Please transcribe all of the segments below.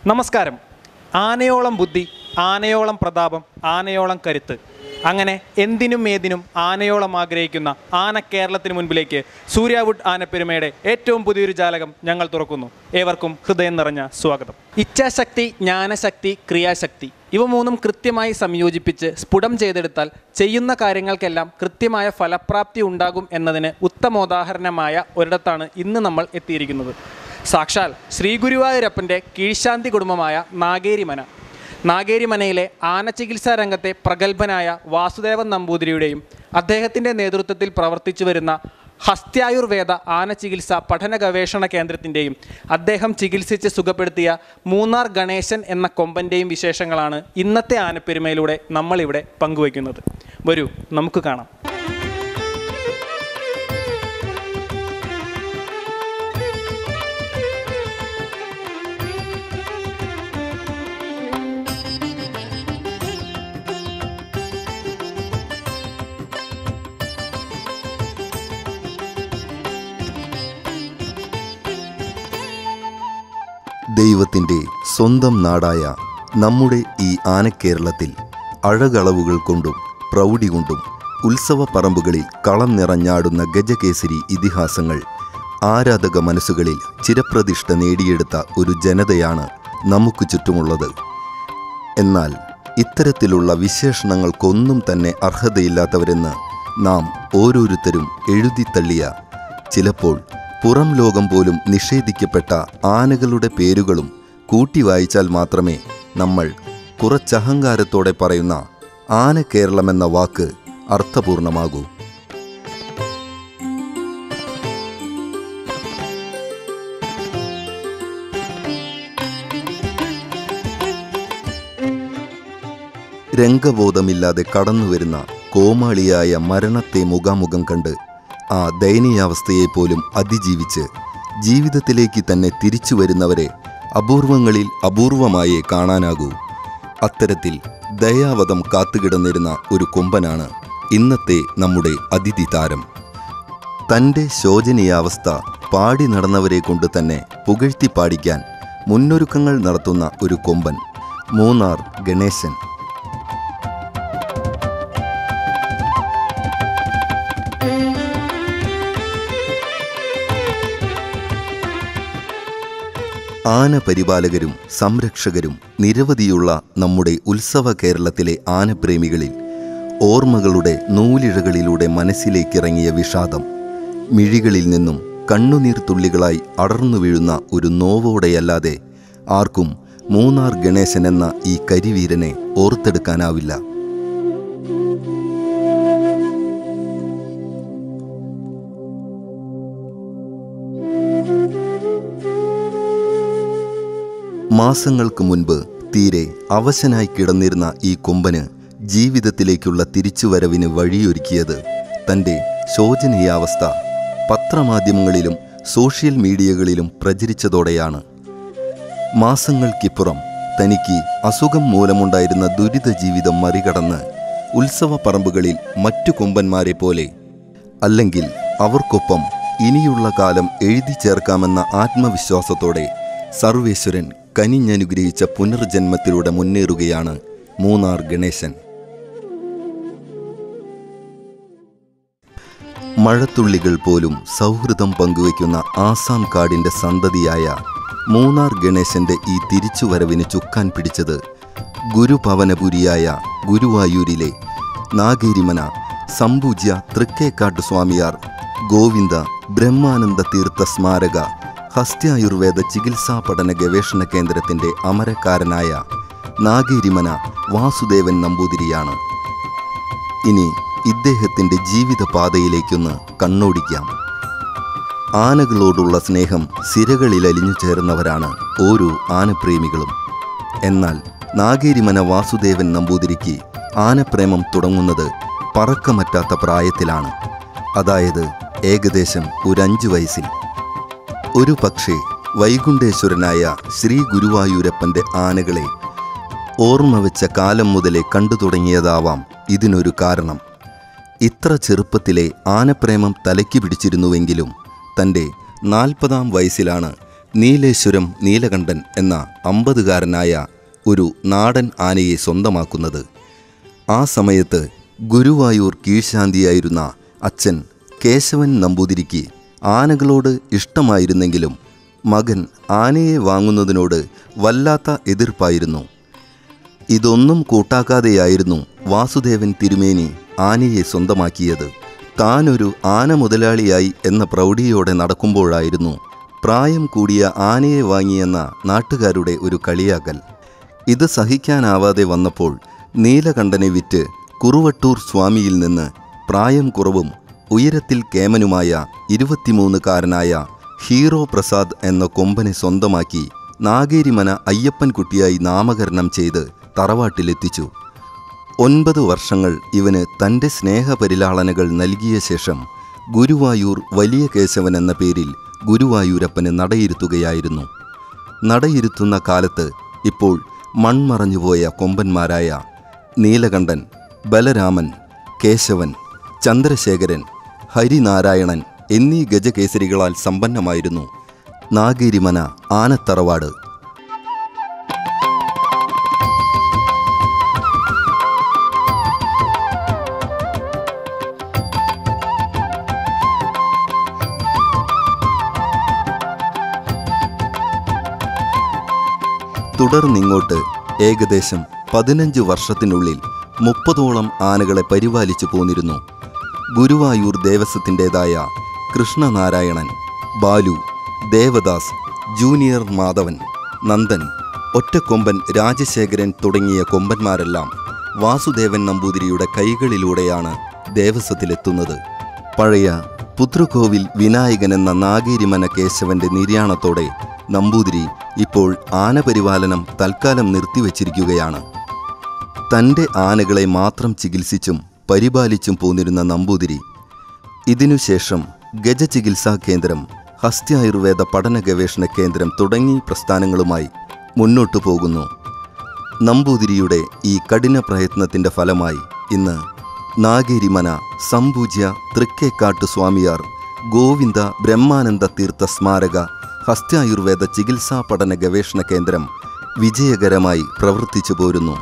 നമസ്കാരം ആനയോളം ബുദ്ധി ആനയോളം പ്രതാപം ആനയോളം കരുത്ത് അങ്ങനെ എന്തിനും ഏതിനും ആനയോളം ആഗ്രഹിക്കുന്ന ആന കേരളത്തിന് മുൻപിലേക്ക് സൂര്യാവുഡ് ആനപ്പെരുമയുടെ ഏറ്റവും പുതിയൊരു ജാലകം ഞങ്ങൾ തുറക്കുന്നു ഏവർക്കും ഹൃദയം നിറഞ്ഞ സ്വാഗതം ഇച്ഛാശക്തി ജ്ഞാനശക്തി ക്രിയാശക്തി ഇവ മൂന്നും കൃത്യമായി സംയോജിപ്പിച്ച് സ്ഫുടം ചെയ്തെടുത്താൽ ചെയ്യുന്ന കാര്യങ്ങൾക്കെല്ലാം കൃത്യമായ ഫലപ്രാപ്തി ഉണ്ടാകും എന്നതിന് ഉത്തമോദാഹരണമായ ഒരിടത്താണ് ഇന്ന് നമ്മൾ എത്തിയിരിക്കുന്നത് സാക്ഷാൽ ശ്രീ ഗുരുവായൂരപ്പൻ്റെ കീഴ്ശാന്തി കുടുംബമായ നാഗേരിമന നാഗേരിമനയിലെ ആനചികിത്സാ രംഗത്തെ പ്രഗത്ഭനായ വാസുദേവൻ നമ്പൂതിരിയുടെയും അദ്ദേഹത്തിൻ്റെ നേതൃത്വത്തിൽ പ്രവർത്തിച്ചു വരുന്ന ഹസ്ത്യായുർവേദ ആനചികിത്സ പഠന ഗവേഷണ കേന്ദ്രത്തിൻ്റെയും അദ്ദേഹം ചികിത്സിച്ച് സുഖപ്പെടുത്തിയ മൂന്നാർ ഗണേശൻ എന്ന കൊമ്പൻ്റെയും വിശേഷങ്ങളാണ് ഇന്നത്തെ ആനപ്പെരുമയിലൂടെ നമ്മളിവിടെ പങ്കുവയ്ക്കുന്നത് വരൂ നമുക്ക് കാണാം ദൈവത്തിൻ്റെ സ്വന്തം നാടായ നമ്മുടെ ഈ ആനക്കേരളത്തിൽ അഴകളവുകൾ കൊണ്ടും പ്രൗഢി കൊണ്ടും ഉത്സവ പറമ്പുകളിൽ കളം നിറഞ്ഞാടുന്ന ഗജകേസരി ഇതിഹാസങ്ങൾ ആരാധക മനസ്സുകളിൽ ചിരപ്രതിഷ്ഠ നേടിയെടുത്ത ഒരു ജനതയാണ് നമുക്ക് ചുറ്റുമുള്ളത് എന്നാൽ ഇത്തരത്തിലുള്ള വിശേഷണങ്ങൾക്കൊന്നും തന്നെ അർഹതയില്ലാത്തവരെന്ന് നാം ഓരോരുത്തരും എഴുതിത്തള്ളിയ ചിലപ്പോൾ പുറം ലോകം പോലും നിഷേധിക്കപ്പെട്ട ആനകളുടെ പേരുകളും കൂട്ടി വായിച്ചാൽ മാത്രമേ നമ്മൾ കുറച്ചഹങ്കാരത്തോടെ പറയുന്ന ആന കേരളമെന്ന വാക്ക് അർത്ഥപൂർണമാകൂ രംഗബോധമില്ലാതെ കടന്നുവരുന്ന കോമാളിയായ മരണത്തെ മുഖാമുഖം കണ്ട് ആ ദയനീയാവസ്ഥയെ പോലും അതിജീവിച്ച് ജീവിതത്തിലേക്ക് തന്നെ തിരിച്ചു വരുന്നവരെ അപൂർവങ്ങളിൽ അപൂർവമായേ കാണാനാകൂ അത്തരത്തിൽ ദയാവധം കാത്തുകിടന്നിരുന്ന ഒരു കൊമ്പനാണ് ഇന്നത്തെ നമ്മുടെ അതിഥി താരം തൻ്റെ ശോചനീയാവസ്ഥ പാടി നടന്നവരെ കൊണ്ട് തന്നെ പുകഴ്ത്തി പാടിക്കാൻ മുന്നൊരുക്കങ്ങൾ നടത്തുന്ന ഒരു കൊമ്പൻ മൂന്നാർ ഗണേശൻ ആന പരിപാലകരും സംരക്ഷകരും നിരവധിയുള്ള നമ്മുടെ ഉത്സവ കേരളത്തിലെ ആനപ്രേമികളിൽ ഓർമ്മകളുടെ നൂലിഴകളിലൂടെ മനസ്സിലേക്കിറങ്ങിയ വിഷാദം മിഴികളിൽ നിന്നും കണ്ണുനീർ തുള്ളികളായി അടർന്നു വീഴുന്ന ഒരു നോവോടെയല്ലാതെ ആർക്കും മൂന്നാർ ഗണേശൻ എന്ന ഈ കരിവീരനെ ഓർത്തെടുക്കാനാവില്ല മാസങ്ങൾക്ക് മുൻപ് തീരെ അവശനായി കിടന്നിരുന്ന ഈ കൊമ്പന് ജീവിതത്തിലേക്കുള്ള തിരിച്ചുവരവിന് വഴിയൊരുക്കിയത് തൻ്റെ ശോചനീയാവസ്ഥ പത്രമാധ്യമങ്ങളിലും സോഷ്യൽ മീഡിയകളിലും പ്രചരിച്ചതോടെയാണ് മാസങ്ങൾക്കിപ്പുറം തനിക്ക് അസുഖം മൂലമുണ്ടായിരുന്ന ദുരിത ജീവിതം മറികടന്ന് ഉത്സവ പറമ്പുകളിൽ മറ്റു കൊമ്പന്മാരെ പോലെ അല്ലെങ്കിൽ അവർക്കൊപ്പം ഇനിയുള്ള കാലം എഴുതി ചേർക്കാമെന്ന ആത്മവിശ്വാസത്തോടെ സർവേശ്വരൻ കനിഞ്ഞനുഗ്രഹിച്ച പുനർജന്മത്തിലൂടെ മുന്നേറുകയാണ് മൂന്നാർ ഗണേശൻ മഴത്തുള്ളികൾ പോലും സൗഹൃദം പങ്കുവയ്ക്കുന്ന ആസാം കാടിന്റെ സന്തതിയായ മൂന്നാർ ഗണേശന്റെ ഈ തിരിച്ചുവരവിന് ചുക്കാൻ പിടിച്ചത് ഗുരുഭവനപുരിയായ ഗുരുവായൂരിലെ നാഗേരിമന സമ്പൂജ്യ തൃക്കേക്കാട്ട് സ്വാമിയാർ ഗോവിന്ദ ബ്രഹ്മാനന്ദ തീർത്ഥ സ്മാരക ഹസ്ത്യായുർവേദ ചികിത്സാ പഠന ഗവേഷണ കേന്ദ്രത്തിന്റെ അമരക്കാരനായ നാഗേരിമന വാസുദേവൻ നമ്പൂതിരിയാണ് ഇനി ഇദ്ദേഹത്തിന്റെ ജീവിതപാതയിലേക്കൊന്ന് കണ്ണോടിക്കാം ആനകളോടുള്ള സ്നേഹം സിരകളിൽ അലിഞ്ഞു ചേർന്നവരാണ് ഓരോ ആനപ്രേമികളും എന്നാൽ നാഗേരിമന വാസുദേവൻ നമ്പൂതിരിക്ക് ആനപ്രേമം തുടങ്ങുന്നത് പറക്കമറ്റാത്ത പ്രായത്തിലാണ് അതായത് ഏകദേശം ഒരു അഞ്ചു വയസ്സിൽ ഒരു പക്ഷേ വൈകുണ്ഠേശ്വരനായ ശ്രീ ഗുരുവായൂരപ്പന്റെ ആനകളെ ഓർമ്മ വെച്ച കാലം മുതലേ കണ്ടു തുടങ്ങിയതാവാം ഇതിനൊരു കാരണം ഇത്ര ചെറുപ്പത്തിലെ ആനപ്രേമം തലയ്ക്ക് പിടിച്ചിരുന്നുവെങ്കിലും തൻ്റെ നാൽപ്പതാം വയസ്സിലാണ് നീലേശ്വരം നീലകണ്ഠൻ എന്ന അമ്പതുകാരനായ ഒരു നാടൻ ആനയെ സ്വന്തമാക്കുന്നത് ആ സമയത്ത് ഗുരുവായൂർ കീഴ്ശാന്തിയായിരുന്ന അച്ഛൻ കേശവൻ നമ്പൂതിരിക്ക് ആനകളോട് ഇഷ്ടമായിരുന്നെങ്കിലും മകൻ ആനയെ വാങ്ങുന്നതിനോട് വല്ലാത്ത എതിർപ്പായിരുന്നു ഇതൊന്നും കൂട്ടാക്കാതെയായിരുന്നു വാസുദേവൻ തിരുമേനി ആനയെ സ്വന്തമാക്കിയത് താനൊരു ആന മുതലാളിയായി എന്ന പ്രൗഢിയോടെ നടക്കുമ്പോഴായിരുന്നു പ്രായം കൂടിയ ആനയെ വാങ്ങിയെന്ന നാട്ടുകാരുടെ ഒരു കളിയാക്കൽ ഇത് സഹിക്കാനാവാതെ വന്നപ്പോൾ നീലകണ്ഠനെ വിറ്റ് കുറുവട്ടൂർ സ്വാമിയിൽ നിന്ന് പ്രായം കുറവും ഉയരത്തിൽ കേമനുമായ ഇരുപത്തിമൂന്നുകാരനായ ഹീറോ പ്രസാദ് എന്ന കൊമ്പനെ സ്വന്തമാക്കി നാഗേരിമന അയ്യപ്പൻകുട്ടിയായി നാമകരണം ചെയ്ത് തറവാട്ടിലെത്തിച്ചു ഒൻപത് വർഷങ്ങൾ ഇവന് തൻ്റെ സ്നേഹപരിലാളനകൾ നൽകിയ ശേഷം ഗുരുവായൂർ വലിയ കേശവൻ എന്ന പേരിൽ ഗുരുവായൂരപ്പന് നടയിരുത്തുകയായിരുന്നു നടയിരുത്തുന്ന കാലത്ത് ഇപ്പോൾ മൺമറഞ്ഞുപോയ കൊമ്പന്മാരായ നീലകണ്ഠൻ ബലരാമൻ കേശവൻ ചന്ദ്രശേഖരൻ ഹരിനാരായണൻ എന്നീ ഗജകേസരികളാൽ സമ്പന്നമായിരുന്നു നാഗേരിമന ആനത്തറവാട് തുടർന്നിങ്ങോട്ട് ഏകദേശം പതിനഞ്ച് വർഷത്തിനുള്ളിൽ മുപ്പതോളം ആനകളെ പരിപാലിച്ചു പോന്നിരുന്നു ഗുരുവായൂർ ദേവസ്വത്തിൻ്റെതായ കൃഷ്ണനാരായണൻ ബാലു ദേവദാസ് ജൂനിയർ മാധവൻ നന്ദൻ ഒറ്റക്കൊമ്പൻ രാജശേഖരൻ തുടങ്ങിയ കൊമ്പന്മാരെല്ലാം വാസുദേവൻ നമ്പൂതിരിയുടെ കൈകളിലൂടെയാണ് ദേവസ്വത്തിലെത്തുന്നത് പഴയ പുത്രകോവിൽ വിനായകൻ എന്ന നാഗേരിമന കേശവന്റെ നിര്യാണത്തോടെ നമ്പൂതിരി ഇപ്പോൾ ആനപരിപാലനം തൽക്കാലം നിർത്തിവച്ചിരിക്കുകയാണ് തൻ്റെ ആനകളെ മാത്രം ചികിത്സിച്ചും പരിപാലിച്ചും പോന്നിരുന്ന നമ്പൂതിരി ഇതിനുശേഷം ഗജചികിത്സാ കേന്ദ്രം ഹസ്ത്യായുർവേദ പഠന ഗവേഷണ കേന്ദ്രം തുടങ്ങി പ്രസ്ഥാനങ്ങളുമായി മുന്നോട്ടു പോകുന്നു നമ്പൂതിരിയുടെ ഈ കഠിന പ്രയത്നത്തിൻ്റെ ഫലമായി ഇന്ന് നാഗേരിമന സംപൂജ്യ തൃക്കേക്കാട്ടു സ്വാമിയാർ ഗോവിന്ദ ബ്രഹ്മാനന്ദ തീർത്ഥ സ്മാരക ഹസ്ത്യായുർവേദ ചികിത്സാ പഠന ഗവേഷണ കേന്ദ്രം വിജയകരമായി പ്രവർത്തിച്ചു പോരുന്നു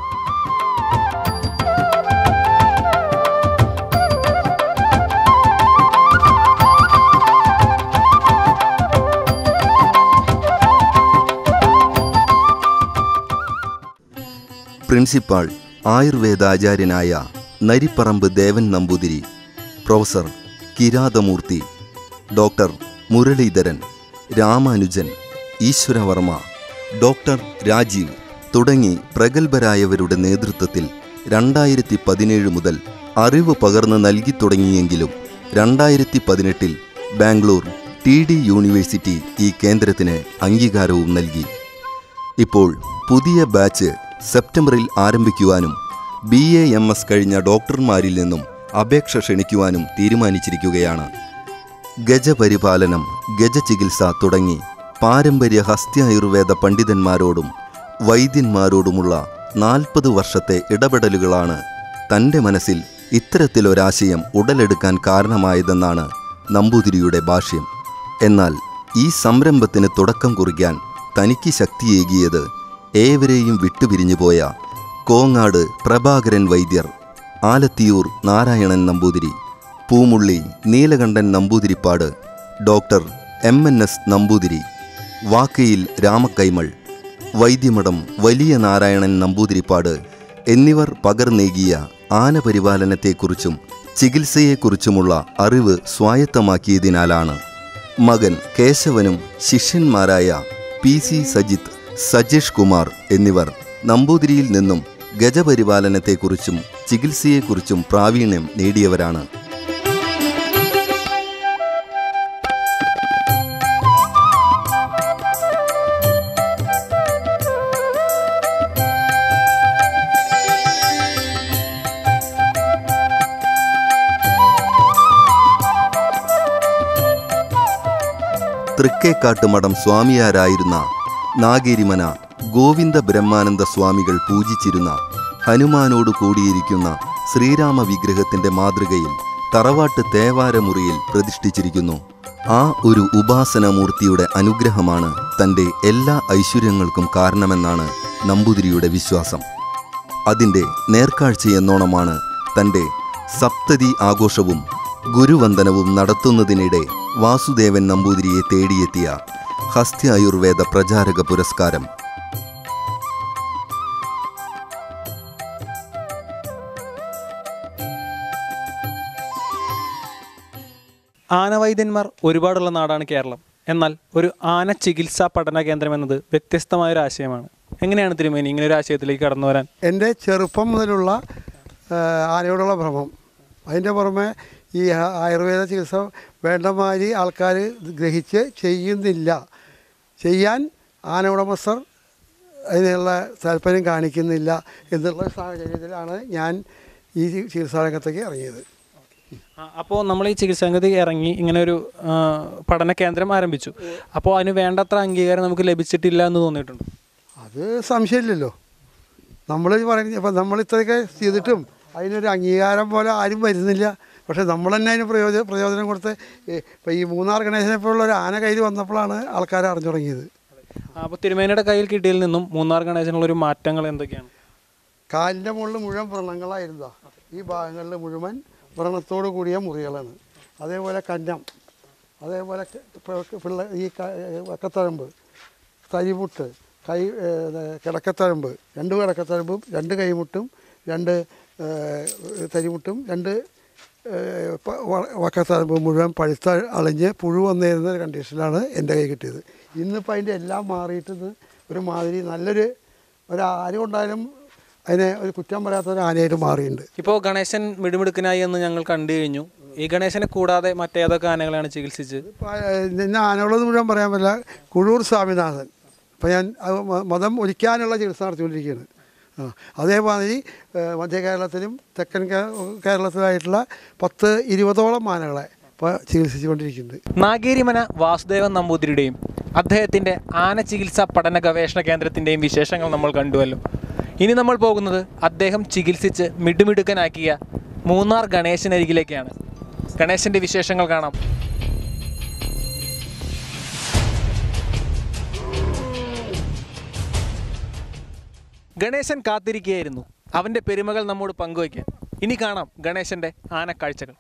പ്രിൻസിപ്പാൾ ആയുർവേദാചാര്യനായ Naripparambu Devan Namboothiri professor Kirathamoorthy doctor Muraleedharan Ramanujan Eswaravarma doctor Rajeev തുടങ്ങി പ്രഗത്ഭരായവരുടെ നേതൃത്വത്തിൽ രണ്ടായിരത്തി പതിനേഴ് മുതൽ അറിവ് പകർന്നു നൽകി തുടങ്ങിയെങ്കിലും രണ്ടായിരത്തി പതിനെട്ടിൽ ബാംഗ്ലൂർ ടി ഡി യൂണിവേഴ്സിറ്റി ഈ കേന്ദ്രത്തിന് അംഗീകാരവും നൽകി ഇപ്പോൾ പുതിയ ബാച്ച് സെപ്റ്റംബറിൽ ആരംഭിക്കുവാനും ബി എ എം എസ് കഴിഞ്ഞ ഡോക്ടർമാരിൽ നിന്നും അപേക്ഷ ക്ഷണിക്കുവാനും തീരുമാനിച്ചിരിക്കുകയാണ് ഗജപരിപാലനം ഗജചികിത്സ തുടങ്ങി പാരമ്പര്യ ഹസ്ത്യായുർവേദ പണ്ഡിതന്മാരോടും വൈദ്യന്മാരോടുമുള്ള നാൽപ്പത് വർഷത്തെ ഇടപെടലുകളാണ് തൻ്റെ മനസ്സിൽ ഇത്തരത്തിലൊരാശയം ഉടലെടുക്കാൻ കാരണമായതെന്നാണ് നമ്പൂതിരിയുടെ ഭാഷ്യം എന്നാൽ ഈ സംരംഭത്തിന് തുടക്കം കുറിക്കാൻ തനിക്ക് ശക്തിയേകിയത് ഏവരെയും വിട്ടുപിരിഞ്ഞുപോയ Kongad Prabhakaran Vaidyar Alathiyur Narayanan Namboothiri Poomully Neelakandan Namboothirippad doctor M N S Namboothiri Vakkayil Ramakkaimal Vaidyamadham Valiya Narayanan Namboodiripad എന്നിവർ പകർന്നേകിയ ആനപരിപാലനത്തെക്കുറിച്ചും ചികിത്സയെക്കുറിച്ചുമുള്ള അറിവ് സ്വായത്തമാക്കിയതിനാലാണ് മകൻ കേശവനും ശിഷ്യന്മാരായ പി സി സജിത്ത് സജീഷ് കുമാർ എന്നിവർ നമ്പൂതിരിയിൽ നിന്നും ഗജപരിപാലനത്തെക്കുറിച്ചും ചികിത്സയെക്കുറിച്ചും പ്രാവീണ്യം നേടിയവരാണ് തൃക്കേക്കാട്ട് മഠം സ്വാമിയാരായിരുന്ന നാഗേരിമന ഗോവിന്ദ ബ്രഹ്മാനന്ദ സ്വാമികൾ പൂജിച്ചിരുന്ന ഹനുമാനോട് കൂടിയിരിക്കുന്ന ശ്രീരാമ വിഗ്രഹത്തിന്റെ മാതൃകയിൽ തറവാട്ട് തേവാരമുറിയിൽ പ്രതിഷ്ഠിച്ചിരിക്കുന്നു ആ ഒരു ഉപാസനമൂർത്തിയുടെ അനുഗ്രഹമാണ് തൻ്റെ എല്ലാ ഐശ്വര്യങ്ങൾക്കും കാരണമെന്നാണ് നമ്പൂതിരിയുടെ വിശ്വാസം അതിൻ്റെ നേർക്കാഴ്ചയെന്നോണമാണ് തൻ്റെ സപ്തതി ആഘോഷവും ഗുരുവന്ദനവും നടത്തുന്നതിനിടെ വാസുദേവൻ നമ്പൂതിരിയെ തേടിയെത്തിയ ഹസ്ത്യായുർവേദ പ്രചാരക പുരസ്കാരം ആനവൈദ്യന്മാർ ഒരുപാടുള്ള നാടാണ് കേരളം എന്നാൽ ഒരു ആന ചികിത്സാ പഠന കേന്ദ്രം എന്നത് വ്യത്യസ്തമായ ഒരു ആശയമാണ് എങ്ങനെയാണ് തിരുമേനി ഇങ്ങനെ ഒരു ആശയത്തിലേക്ക് കടന്നു വരാൻ എൻ്റെ ചെറുപ്പം മുതലുള്ള ആ, ആനയോടുള്ള ഭ്രമം അതിൻ്റെ പുറമെ ഈ ആ- ആയുർവേദ ചികിത്സ വേണ്ട മാതിരി ആൾക്കാർ ഗ്രഹിച്ച് ചെയ്യുന്നില്ല ചെയ്യാൻ ആന ഉടമസ്ഥർ അതിനുള്ള താല്പര്യം കാണിക്കുന്നില്ല എന്നുള്ള സാഹചര്യത്തിലാണ് ഞാൻ ഈ ചി- ചികിത്സാ രംഗത്തേക്ക് ഇറങ്ങിയത് അപ്പോൾ നമ്മൾ ഈ ചികിത്സാ രംഗത്ത് ഇറങ്ങി ഇങ്ങനെ ഒരു ആ, പഠന കേന്ദ്രം ആരംഭിച്ചു അപ്പോൾ അതിന് വേണ്ടത്ര അംഗീകാരം നമുക്ക് ലഭിച്ചിട്ടില്ല എന്ന് തോന്നിയിട്ടുണ്ട് അത് സംശയമില്ലല്ലോ നമ്മൾ പറയുന്നത് ഇപ്പം നമ്മൾ ഇത്രയൊക്കെ ചെയ്തിട്ടും അതിനൊരു അംഗീകാരം പോലെ ആരും വരുന്നില്ല പക്ഷേ നമ്മൾ തന്നെ അതിന് പ്രയോജനം പ്രയോജനം കൊടുത്ത് ഇപ്പം ഈ മൂന്നാർ ഗണേശനെ പോലുള്ള ഒരു ആന കയ്യിൽ വന്നപ്പോഴാണ് ആൾക്കാർ അറിഞ്ഞു തുടങ്ങിയത് അപ്പോൾ തിരുമേനിയുടെ കയ്യിൽ കിട്ടിയതിൽ നിന്നും മൂന്നാർ ഗണേശനുള്ള ഒരു മാറ്റങ്ങൾ എന്തൊക്കെയാണ് കാലിൻ്റെ മുകളിൽ മുഴുവൻ വ്രണങ്ങളായിരുന്നതാ ഈ ഭാഗങ്ങളിൽ മുഴുവൻ വ്രണത്തോട് കൂടിയ മുറികളാണ് അതേപോലെ കന്നം അതേപോലെ ക- പി- പിള്ള ഈ ക- വക്കത്തഴമ്പ് തരിമുട്ട് കൈ ഏത് കിടക്കത്തഴമ്പ് രണ്ട് കിടക്കത്തഴമ്പും രണ്ട് കൈമുട്ടും രണ്ട് ഏഹ്, തരിമുട്ടും രണ്ട് ഏഹ്, പ- വ- വക്കത്തഴമ്പ് മുഴുവൻ പഴുത്ത അളിഞ്ഞ് പുഴു വന്നിരുന്ന ഒരു കണ്ടീഷനിലാണ് എൻ്റെ കൈ കിട്ടിയത് ഇന്നിപ്പോൾ അതിൻ്റെ എല്ലാം മാറിയിട്ട് ഇന്ന് ഒരു മാതിരി നല്ലൊരു ഒരു ആന കൊണ്ടായാലും അതിനെ ഒരു കുറ്റം പറയാത്ത ഒരു ആനയായിട്ട് മാറിയിട്ടുണ്ട് ഇപ്പോൾ ഗണേശൻ മിടുമിടുക്കനായി എന്ന് ഞങ്ങൾ കണ്ടു കഴിഞ്ഞു ഈ ഗണേശനെ കൂടാതെ മറ്റേതൊക്കെ ആനകളെയാണ് ചികിത്സിച്ച് ഇപ്പം നിന്നെ ആനകളൊന്നും മുഴുവൻ പറയാൻ പറ്റില്ല കുഴൂർ സ്വാമിനാഥൻ ഇപ്പം ഞാൻ അത് മ- മതം ഒലിക്കാനുള്ള ചികിത്സ നടത്തിക്കൊണ്ടിരിക്കുകയാണ് ആ അതേമാതിരി ഏഹ്, മധ്യ കേരളത്തിലും തെക്കൻ കേ- കേരളത്തിലായിട്ടുള്ള പത്ത് ഇരുപതോളം ആനകളെ ഇപ്പോൾ ചികിത്സിച്ചുകൊണ്ടിരിക്കുന്നുണ്ട് നാഗേരിമന വാസുദേവൻ നമ്പൂതിരിയുടെയും അദ്ദേഹത്തിൻ്റെ ആന ചികിത്സാ പഠന ഗവേഷണ കേന്ദ്രത്തിൻ്റെയും വിശേഷങ്ങൾ നമ്മൾ കണ്ടുവല്ലോ ഇനി നമ്മൾ പോകുന്നത് അദ്ദേഹം ചികിത്സിച്ച് മിടുമിടുക്കനാക്കിയ മൂന്നാർ ഗണേശനരികിലേക്കാണ് ഗണേശൻ്റെ വിശേഷങ്ങൾ കാണാം ഗണേശൻ കാത്തിരിക്കുകയായിരുന്നു അവൻ്റെ പെരുമകൾ നമ്മോട് പങ്കുവയ്ക്കാൻ ഇനി കാണാം ഗണേശൻ്റെ ആനക്കാഴ്ചകൾ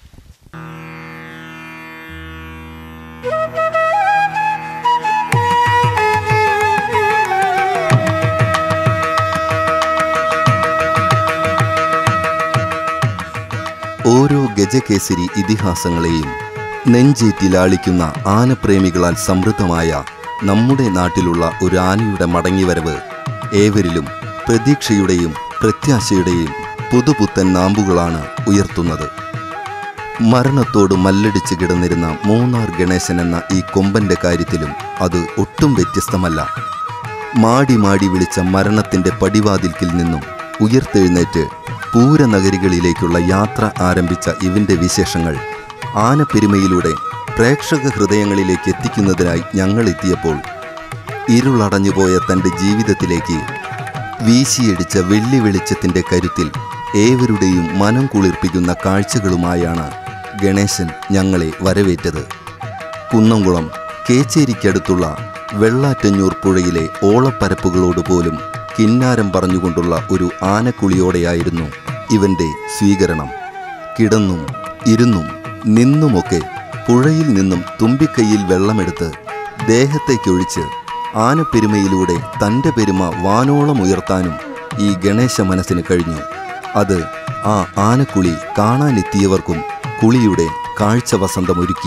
ഓരോ ഗജകേസരി ഇതിഹാസങ്ങളെയും നെഞ്ചേറ്റിലാളിക്കുന്ന ആനപ്രേമികളാൽ സമൃദ്ധമായ നമ്മുടെ നാട്ടിലുള്ള ഒരു ആനയുടെ മടങ്ങിവരവ് ഏവരിലും പ്രതീക്ഷയുടെയും പ്രത്യാശയുടെയും പുതുപുത്തൻ നാമ്പുകളാണ് ഉയർത്തുന്നത് മരണത്തോട് മല്ലടിച്ച് കിടന്നിരുന്ന മൂന്നാർ ഗണേശൻ എന്ന ഈ കൊമ്പന്റെ കാര്യത്തിലും അത് ഒട്ടും വ്യത്യസ്തമല്ല മാടി മാടി വിളിച്ച മരണത്തിന്റെ പടിവാതിൽക്കിൽ നിന്നും ഉയർത്തെഴുന്നേറ്റ് പൂരനഗരികളിലേക്കുള്ള യാത്ര ആരംഭിച്ച ഇവന്റെ വിശേഷങ്ങൾ ആനപ്പെരുമയിലൂടെ പ്രേക്ഷക ഹൃദയങ്ങളിലേക്ക് എത്തിക്കുന്നതിനായി ഞങ്ങൾ എത്തിയപ്പോൾ ഇരുളടഞ്ഞുപോയ തൻ്റെ ജീവിതത്തിലേക്ക് വീശിയടിച്ച വെള്ളി വെളിച്ചത്തിൻ്റെ കരുത്തിൽ ഏവരുടെയും മനം കുളിർപ്പിക്കുന്ന കാഴ്ചകളുമായാണ് ഗണേശൻ ഞങ്ങളെ വരവേറ്റത് കുന്നംകുളം കേച്ചേരിക്കടുത്തുള്ള വെള്ളാറ്റഞ്ഞൂർ പുഴയിലെ ഓളപ്പരപ്പുകളോട് പോലും കിന്നാരം പറഞ്ഞുകൊണ്ടുള്ള ഒരു ആനക്കുളിയോടെയായിരുന്നു ഇവന്റെ സ്വീകരണം കിടന്നും ഇരുന്നും നിന്നുമൊക്കെ പുഴയിൽ നിന്നും തുമ്പിക്കൈയിൽ വെള്ളമെടുത്ത് ദേഹത്തേക്കൊഴിച്ച് ആനപ്പെരുമയിലൂടെ തൻ്റെ പെരുമ വാനോളം ഉയർത്താനും ഈ ഗണേശ മനസ്സിന് കഴിഞ്ഞു അത് ആ ആനക്കുളി കാണാനെത്തിയവർക്കും കുളിയുടെ കാഴ്ച വസന്തമൊരുക്കി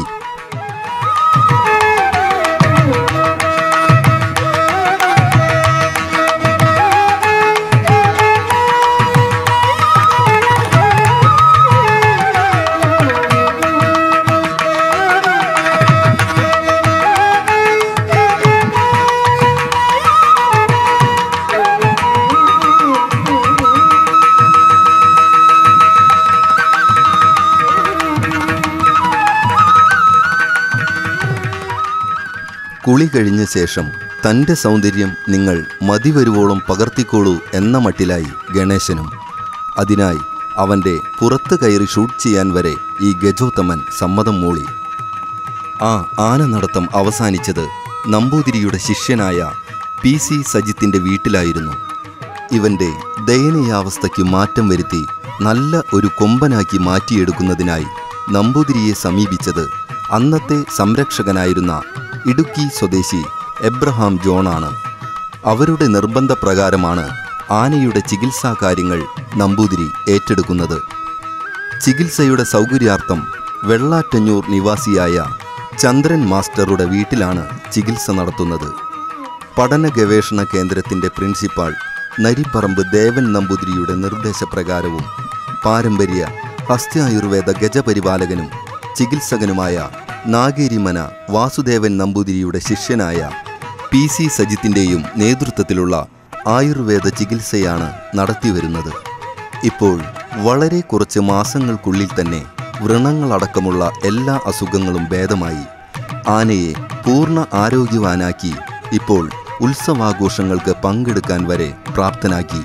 കുളി കഴിഞ്ഞ ശേഷം തൻ്റെ സൗന്ദര്യം നിങ്ങൾ മതിവരുവോളം പകർത്തിക്കോളൂ എന്ന മട്ടിലായി ഗണേശനും അതിനായി അവൻ്റെ പുറത്ത് കയറി ഷൂട്ട് ചെയ്യാൻ വരെ ഈ ഗജോത്തമൻ സമ്മതം മൂളി ആ ആന നടത്തം അവസാനിച്ചത് നമ്പൂതിരിയുടെ ശിഷ്യനായ പി സി സജിത്തിന്റെ വീട്ടിലായിരുന്നു ഇവന്റെ ദയനീയാവസ്ഥയ്ക്ക് മാറ്റം വരുത്തി നല്ല ഒരു കൊമ്പനാക്കി മാറ്റിയെടുക്കുന്നതിനായി നമ്പൂതിരിയെ സമീപിച്ചത് അന്നത്തെ സംരക്ഷകനായിരുന്ന ഇടുക്കി സ്വദേശി എബ്രഹാം ജോണാണ് അവരുടെ നിർബന്ധപ്രകാരമാണ് ആനയുടെ ചികിത്സാ കാര്യങ്ങൾ നമ്പൂതിരി ഏറ്റെടുക്കുന്നത് ചികിത്സയുടെ സൗകര്യാർത്ഥം വെള്ളാറ്റഞ്ഞൂർ നിവാസിയായ ചന്ദ്രൻ മാസ്റ്ററുടെ വീട്ടിലാണ് ചികിത്സ നടത്തുന്നത് പഠന ഗവേഷണ കേന്ദ്രത്തിന്റെ പ്രിൻസിപ്പാൾ നരിപ്പറമ്പ് ദേവൻ നമ്പൂതിരിയുടെ നിർദ്ദേശപ്രകാരവും പാരമ്പര്യ ഹസ്ത്യായുർവേദ ഗജപരിപാലകനും ചികിത്സകനുമായ നാഗേരിമന വാസുദേവൻ നമ്പൂതിരിയുടെ ശിഷ്യനായ പി സി സജിത്തിൻ്റെയും നേതൃത്വത്തിലുള്ള ആയുർവേദ ചികിത്സയാണ് നടത്തിവരുന്നത് ഇപ്പോൾ വളരെ കുറച്ച് മാസങ്ങൾക്കുള്ളിൽ തന്നെ വ്രണങ്ങളടക്കമുള്ള എല്ലാ അസുഖങ്ങളും ഭേദമായി ആനയെ പൂർണ്ണ ആരോഗ്യവാനാക്കി ഇപ്പോൾ ഉത്സവാഘോഷങ്ങൾക്ക് പങ്കെടുക്കാൻ വരെ പ്രാപ്തനാക്കി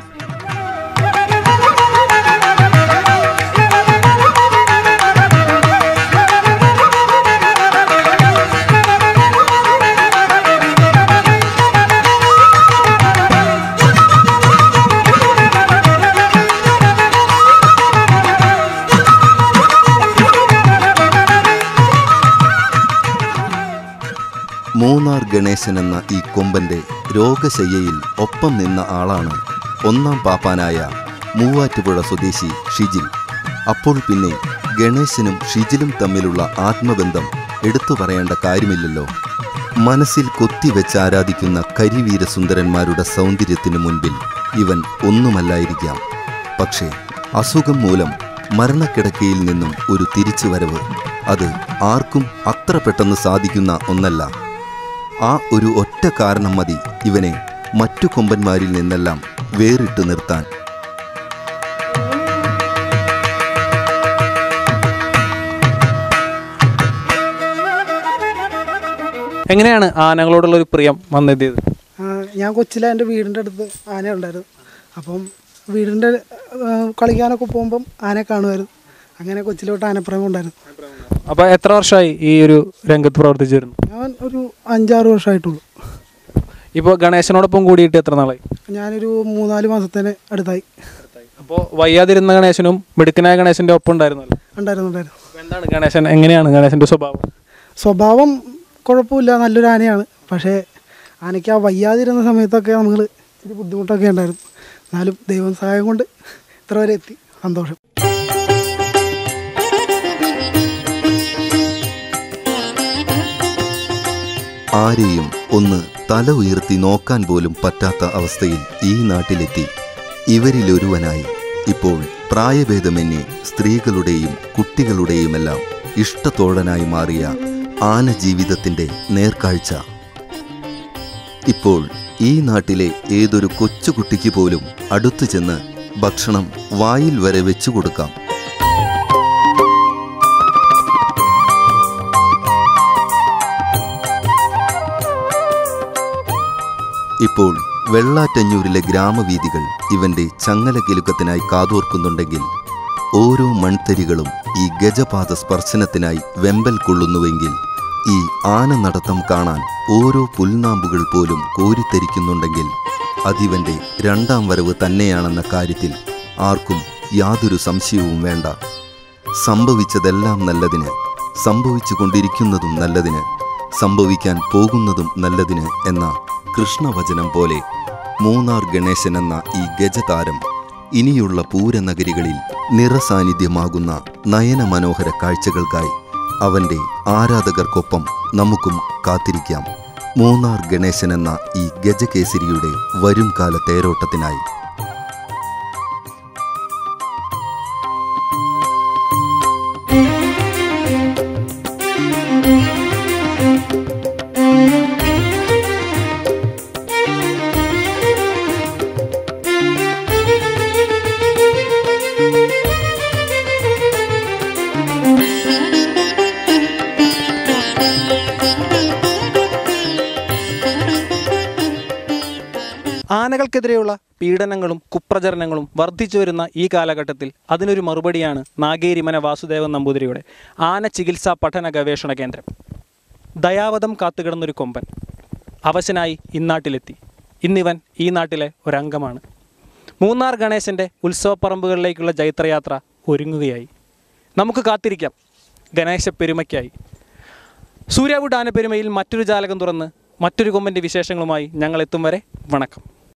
മൂന്നാർ ഗണേശൻ എന്ന ഈ കൊമ്പന്റെ രോഗശയ്യയിൽ ഒപ്പം നിന്ന ആളാണ് ഒന്നാം പാപ്പാനായ മൂവാറ്റുപുഴ സ്വദേശി ഷിജിൽ അപ്പോൾ പിന്നെ ഗണേശനും ഷിജിലും തമ്മിലുള്ള ആത്മബന്ധം എടുത്തു പറയേണ്ട കാര്യമില്ലല്ലോ മനസ്സിൽ കൊത്തിവെച്ച് ആരാധിക്കുന്ന കരിവീരസുന്ദരന്മാരുടെ സൗന്ദര്യത്തിനു മുൻപിൽ ഇവൻ ഒന്നുമല്ലായിരിക്കാം പക്ഷേ അസുഖം മൂലം മരണക്കിടക്കയിൽ നിന്നും ഒരു തിരിച്ചുവരവ് അത് ആർക്കും അത്ര പെട്ടെന്ന് സാധിക്കുന്ന ഒന്നല്ല ആ ഒരു ഒറ്റ കാരണം മതി ഇവനെ മറ്റു കൊമ്പന്മാരിൽ നിന്നെല്ലാം വേറിട്ട് നിർത്താൻ എങ്ങനെയാണ് ആനകളോടുള്ള ഒരു പ്രിയം വന്നെത്തിയത് ആ, ഞാൻ കൊച്ചിലെ എൻ്റെ വീടിൻ്റെ അടുത്ത് ആന ഉണ്ടായിരുന്നു അപ്പം വീടിൻ്റെ ആ, കളിക്കാനൊക്കെ പോകുമ്പം ആനയെ കാണുമായിരുന്നു അങ്ങനെ കൊച്ചിലോട്ട് ആനപ്രേമം ഉണ്ടായിരുന്നു അപ്പോൾ എത്ര വർഷമായി ഈ ഒരു രംഗത്ത് പ്രവർത്തിച്ചു വരുന്നു ഞാൻ ഒരു അഞ്ചാറ് വർഷമായിട്ടുള്ളൂ ഇപ്പോൾ ഗണേശനോടൊപ്പം കൂടിയിട്ട് എത്ര നാളായി ഞാനൊരു മൂന്നാല് മാസത്തിന് അടുത്തായി അപ്പോൾ വയ്യാതിരുന്ന ഗണേശനും മിടുക്കനായ ഗണേശൻ്റെ ഒപ്പം ഉണ്ടായിരുന്നല്ലോ ഉണ്ടായിരുന്നു ഉണ്ടായിരുന്നു അപ്പോൾ എന്താണ് ഗണേശൻ എങ്ങനെയാണ് ഗണേശൻ്റെ സ്വഭാവം സ്വഭാവം കുഴപ്പമില്ല നല്ലൊരു ആനയാണ് പക്ഷേ ആനയ്ക്ക് ആ വയ്യാതിരുന്ന സമയത്തൊക്കെ നമ്മൾ ഇച്ചിരി ബുദ്ധിമുട്ടൊക്കെ ഉണ്ടായിരുന്നു എന്നാലും ദൈവം സഹായം കൊണ്ട് ഇത്ര വരെ എത്തി സന്തോഷം ആരെയും ഒന്ന് തല ഉയർത്തി നോക്കാൻ പോലും പറ്റാത്ത അവസ്ഥയിൽ ഈ നാട്ടിലെത്തി ഇവരിലൊരുവനായി ഇപ്പോൾ പ്രായഭേദമന്യേ സ്ത്രീകളുടെയും കുട്ടികളുടെയുമെല്ലാം ഇഷ്ടത്തോഴനായി മാറിയ ആന ജീവിതത്തിന്റെ നേർക്കാഴ്ച ഇപ്പോൾ ഈ നാട്ടിലെ ഏതൊരു കൊച്ചുകുട്ടിക്ക് പോലും അടുത്തു ചെന്ന് ഭക്ഷണം വായിൽ വരെ വെച്ചു കൊടുക്കാം ഇപ്പോൾ വെള്ളാറ്റഞ്ഞൂരിലെ ഗ്രാമവീഥികൾ ഇവന്റെ ചങ്ങല കിലുക്കത്തിനായി കാതോർക്കുന്നുണ്ടെങ്കിൽ ഓരോ മൺതരികളും ഈ ഗജപാത സ്പർശനത്തിനായി വെമ്പൽ കൊള്ളുന്നുവെങ്കിൽ ഈ ആന നടത്തം കാണാൻ ഓരോ പുൽനാമ്പുകൾ പോലും കോരിത്തരിക്കുന്നുണ്ടെങ്കിൽ അതിവന്റെ രണ്ടാം വരവ് തന്നെയാണെന്ന കാര്യത്തിൽ ആർക്കും യാതൊരു സംശയവും വേണ്ട സംഭവിച്ചതെല്ലാം നല്ലതിന് സംഭവിച്ചു കൊണ്ടിരിക്കുന്നതും നല്ലതിന് സംഭവിക്കാൻ പോകുന്നതും നല്ലതിന് എന്ന കൃഷ്ണവചനം പോലെ മൂന്നാർ ഗണേശൻ എന്ന ഈ ഗജതാരം ഇനിയുള്ള പൂരനഗരികളിൽ നിറസാന്നിധ്യമാകുന്ന നയനമനോഹര കാഴ്ചകൾക്കായി അവന്റെ ആരാധകർക്കൊപ്പം നമുക്കും കാത്തിരിക്കാം മൂന്നാർ ഗണേശൻ എന്ന ഈ ഗജകേസരിയുടെ വരുംകാല തേരോട്ടത്തിനായി ആനകൾക്കെതിരെയുള്ള പീഡനങ്ങളും കുപ്രചരണങ്ങളും വർദ്ധിച്ചു വരുന്ന ഈ കാലഘട്ടത്തിൽ അതിനൊരു മറുപടിയാണ് നാഗേരിമന വാസുദേവൻ നമ്പൂതിരിയുടെ ആന ചികിത്സാ പഠന ഗവേഷണ കേന്ദ്രം ദയാവധം കാത്തുകിടന്നൊരു കൊമ്പൻ അവശനായി ഇന്നാട്ടിലെത്തി ഇന്നിവൻ ഈ നാട്ടിലെ ഒരംഗമാണ് മൂന്നാർ ഗണേശൻ്റെ ഉത്സവപ്പറമ്പുകളിലേക്കുള്ള ജൈത്രയാത്ര ഒരുങ്ങുകയായി നമുക്ക് കാത്തിരിക്കാം ഗണേശ പെരുമയ്ക്കായി സൂര്യാവുഡ് ആനപ്പെരുമയിൽ മറ്റൊരു ജാലകം തുറന്ന് മറ്റൊരു കൊമ്പൻ്റെ വിശേഷങ്ങളുമായി ഞങ്ങൾ എത്തും വരെ വണക്കം